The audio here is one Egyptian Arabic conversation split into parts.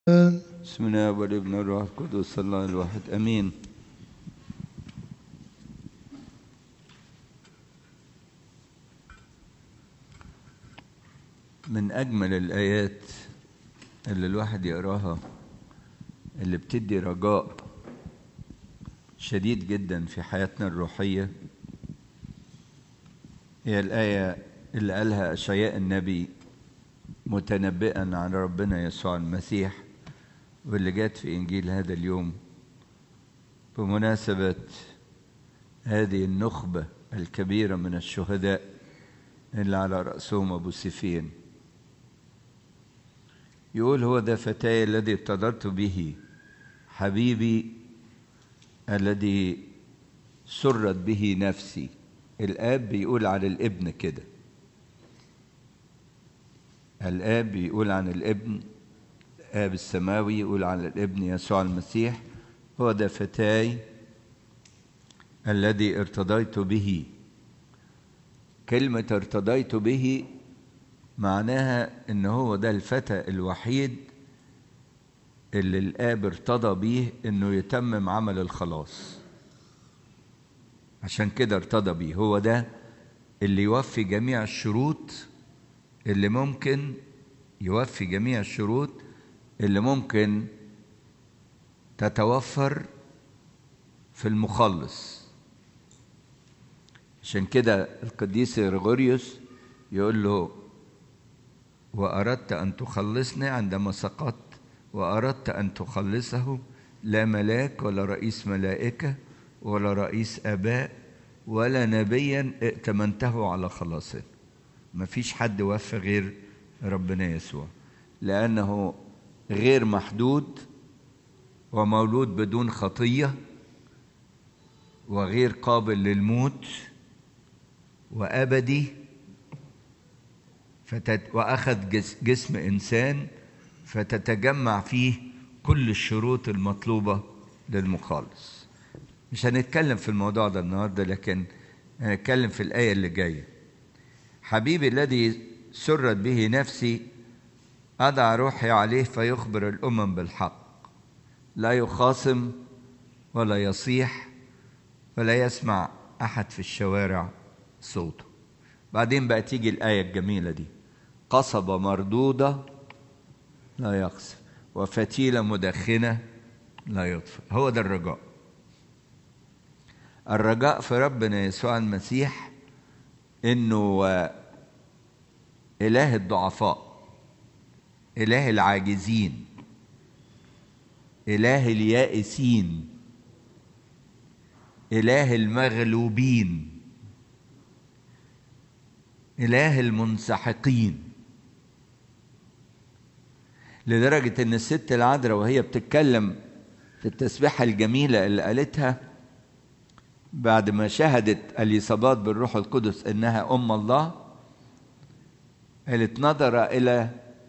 بسم الله والابن والروح القدس الله الواحد امين من اجمل الايات اللي الواحد يقراها اللي بتدي رجاء شديد جدا في حياتنا الروحيه هي الايه اللي قالها اشعياء النبي متنبئا عن ربنا يسوع المسيح واللي جات في إنجيل هذا اليوم بمناسبة هذه النخبة الكبيرة من الشهداء اللي على رأسهم أبو سفين يقول هو ذا فتاي الذي ابتدرت به حبيبي الذي سرت به نفسي الآب بيقول على الابن كده الآب بيقول عن الابن الآب السماوي يقول على الابن يسوع المسيح هو ده فتاي الذي ارتضيت به كلمة ارتضيت به معناها ان هو ده الفتى الوحيد اللي الآب ارتضى بيه انه يتمم عمل الخلاص عشان كده ارتضى بيه هو ده اللي يوفي جميع الشروط اللي ممكن يوفي جميع الشروط اللي ممكن تتوفر في المخلص عشان كده القديس غريغوريوس يقول له وأردت أن تخلصني عندما سقطت وأردت أن تخلصه لا ملاك ولا رئيس ملائكة ولا رئيس آباء ولا نبيا ائتمنته على خلاصه ما فيش حد وفى غير ربنا يسوع لأنه غير محدود ومولود بدون خطية وغير قابل للموت وأبدي فتت وأخذ جسم إنسان فتتجمع فيه كل الشروط المطلوبة للمخلص مش هنتكلم في الموضوع ده النهاردة لكن هنتكلم في الآية اللي جاية حبيبي الذي سرت به نفسي أضع روحي عليه فيخبر الأمم بالحق لا يخاصم ولا يصيح ولا يسمع أحد في الشوارع صوته بعدين بقى تيجي الآية الجميلة دي قصبة مردودة لا يقصف وفتيلة مدخنة لا يطفئ هو ده الرجاء الرجاء في ربنا يسوع المسيح انه اله الضعفاء اله العاجزين اله اليائسين اله المغلوبين اله المنسحقين لدرجه ان الست العذراء وهي بتتكلم في التسبيحه الجميله اللي قالتها بعد ما شهدت اليصابات بالروح القدس انها ام الله قالت نظر الى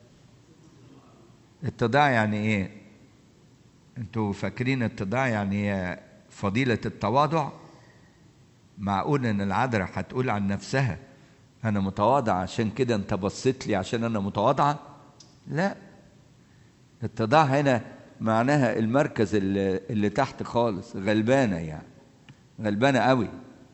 اتضاع يعني ايه انتوا فاكرين اتضاع يعني هي فضيلة التواضع معقول ان العذراء هتقول عن نفسها انا متواضع عشان كده انت بصيت لي عشان انا متواضعة لا التضاع هنا معناها المركز اللي, اللي تحت خالص غلبانة يعني غلبانة قوي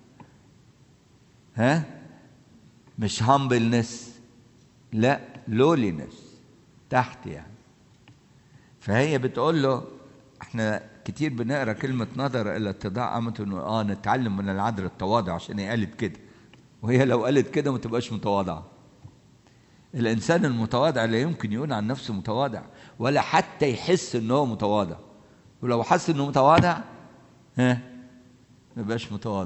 ها مش هامبلنس لا لولينس تحت يعني فهي بتقول له احنا كتير بنقرا كلمه نظر الى اتضاع قامت انه اه نتعلم من العذراء التواضع عشان هي قالت كده وهي لو قالت كده ما تبقاش متواضعه الانسان المتواضع لا يمكن يقول عن نفسه متواضع ولا حتى يحس ان هو متواضع ولو حس انه متواضع ها ما يبقاش متواضع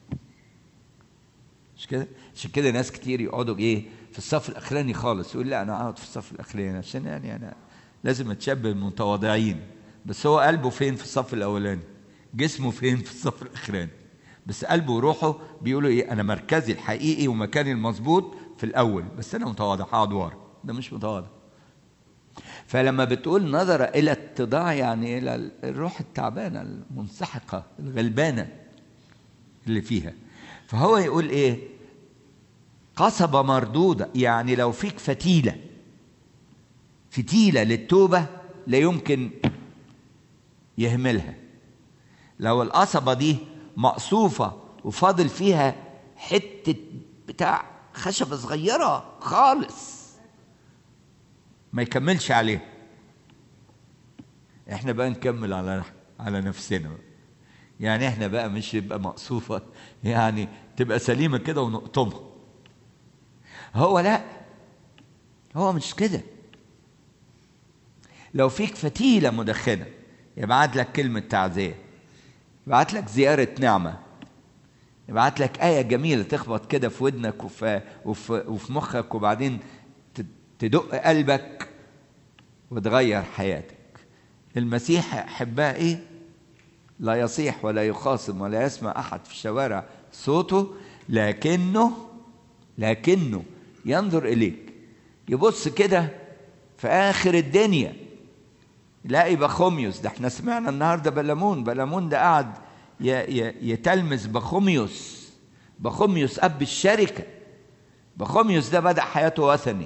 مش كده عشان كده ناس كتير يقعدوا ايه في الصف الاخراني خالص يقول لا انا اقعد في الصف الاخراني عشان يعني انا لازم اتشبه بالمتواضعين بس هو قلبه فين في الصف الاولاني جسمه فين في الصف الاخراني بس قلبه وروحه بيقولوا ايه انا مركزي الحقيقي ومكاني المظبوط في الاول بس انا متواضع هقعد ورا ده مش متواضع فلما بتقول نظر الى اتضاع يعني الى الروح التعبانه المنسحقه الغلبانه اللي فيها فهو يقول ايه قصبه مردوده يعني لو فيك فتيله فتيله للتوبه لا يمكن يهملها لو القصبة دي مقصوفة وفاضل فيها حتة بتاع خشبة صغيرة خالص ما يكملش عليها احنا بقى نكمل على على نفسنا بقى. يعني احنا بقى مش يبقى مقصوفة يعني تبقى سليمة كده ونقطمها هو لا هو مش كده لو فيك فتيلة مدخنة يبعت لك كلمة تعزية يبعت لك زيارة نعمة يبعت لك آية جميلة تخبط كده في ودنك وفي, وفي, وفي مخك وبعدين تدق قلبك وتغير حياتك المسيح أحباء إيه؟ لا يصيح ولا يخاصم ولا يسمع أحد في الشوارع صوته لكنه لكنه ينظر إليك يبص كده في آخر الدنيا يلاقي بخوميوس ده احنا سمعنا النهارده بلمون بلمون ده قعد يتلمس بخوميوس بخوميوس أب الشركة بخوميوس ده بدأ حياته وثني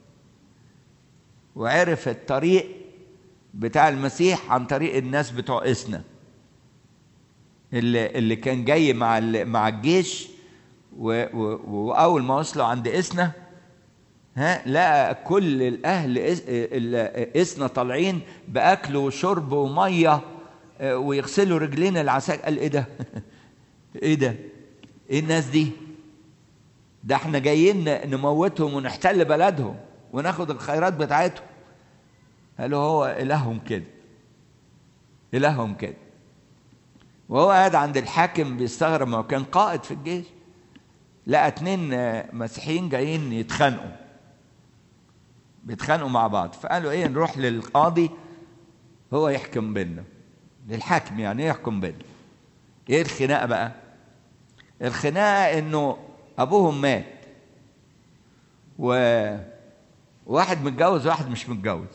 وعرف الطريق بتاع المسيح عن طريق الناس بتوع إسنا اللي اللي كان جاي مع مع الجيش واول ما وصلوا عند اسنا ها لقى كل الاهل اسنا طالعين باكل وشرب وميه ويغسلوا رجلين العساكر قال ايه ده؟ ايه ده؟ ايه الناس دي؟ ده احنا جايين نموتهم ونحتل بلدهم وناخد الخيرات بتاعتهم قالوا هو الههم كده الههم كده وهو قاعد عند الحاكم بيستغرب ما هو كان قائد في الجيش لقى اتنين مسيحيين جايين يتخانقوا بيتخانقوا مع بعض فقالوا ايه نروح للقاضي هو يحكم بيننا للحاكم يعني يحكم بيننا ايه الخناقه بقى الخناقه انه ابوهم مات وواحد متجوز وواحد مش متجوز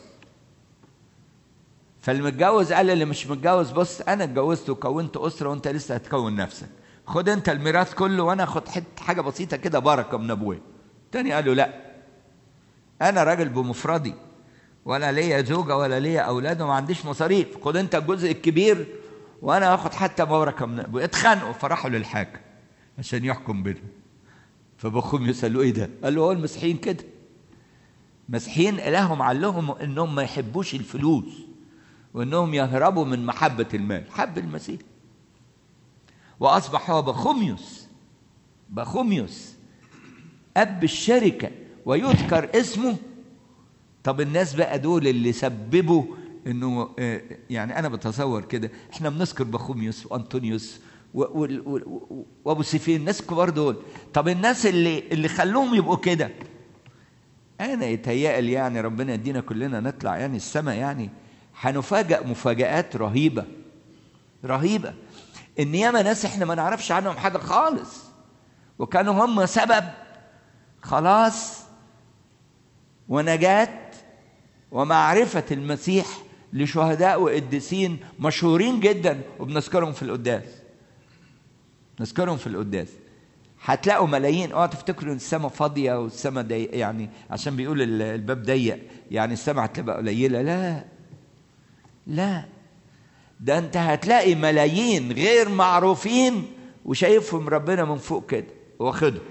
فالمتجوز قال اللي مش متجوز بص انا اتجوزت وكونت اسره وانت لسه هتكون نفسك خد انت الميراث كله وانا اخد حته حاجه بسيطه كده بركه من ابويا تاني قال له لا انا راجل بمفردي ولا ليا زوجه ولا ليا اولاد وما عنديش مصاريف خد انت الجزء الكبير وانا اخد حتى بركه من ابويا اتخانقوا فراحوا للحاكم عشان يحكم بينهم فبخوم يسالوا ايه ده قال له هو المسيحيين كده مسيحيين الههم علهم انهم ما يحبوش الفلوس وانهم يهربوا من محبه المال حب المسيح واصبح هو بخوميوس بخوميوس اب الشركه ويذكر اسمه طب الناس بقى دول اللي سببوا انه يعني انا بتصور كده احنا بنذكر بخوميوس وانطونيوس وابو سيفين الناس الكبار دول طب الناس اللي اللي خلوهم يبقوا كده انا يتهيألي يعني ربنا يدينا كلنا نطلع يعني السماء يعني هنفاجأ مفاجآت رهيبة رهيبة إن ياما ناس إحنا ما نعرفش عنهم حاجة خالص وكانوا هم سبب خلاص ونجاة ومعرفة المسيح لشهداء وقديسين مشهورين جدا وبنذكرهم في القداس نذكرهم في القداس هتلاقوا ملايين اوعوا تفتكروا ان السماء فاضيه والسماء ضيق يعني عشان بيقول الباب ضيق يعني السماء هتبقى قليله لا لا ده انت هتلاقي ملايين غير معروفين وشايفهم ربنا من فوق كده واخدهم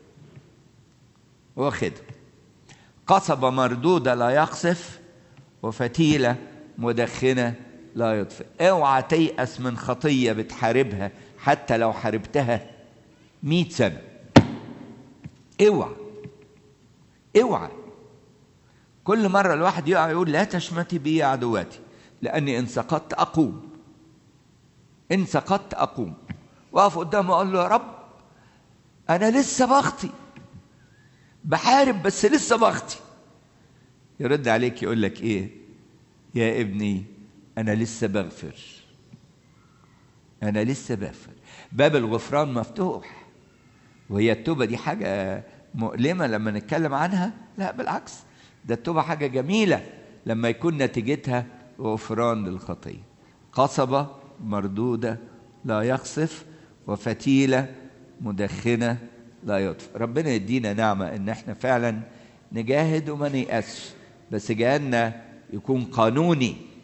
واخدهم قصبة مردودة لا يقصف وفتيلة مدخنة لا يطفئ اوعى تيأس من خطية بتحاربها حتى لو حاربتها مئة سنة اوعى اوعى كل مرة الواحد يقع يقول لا تشمتي بي يا عدواتي لأني إن سقطت أقوم إن سقطت أقوم وأقف قدامه أقول له يا رب أنا لسه بخطي بحارب بس لسه بخطي يرد عليك يقول لك إيه يا ابني أنا لسه بغفر أنا لسه بغفر باب الغفران مفتوح وهي التوبة دي حاجة مؤلمة لما نتكلم عنها لا بالعكس ده التوبة حاجة جميلة لما يكون نتيجتها غفران للخطية قصبة مردودة لا يقصف وفتيلة مدخنة لا يطفئ ربنا يدينا نعمة ان احنا فعلا نجاهد وما نيأسش بس جهادنا يكون قانوني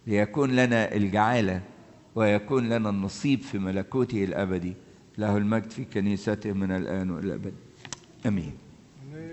ليكون لنا الجعالة ويكون لنا النصيب في ملكوته الأبدي له المجد في كنيسته من الآن والأبد آمين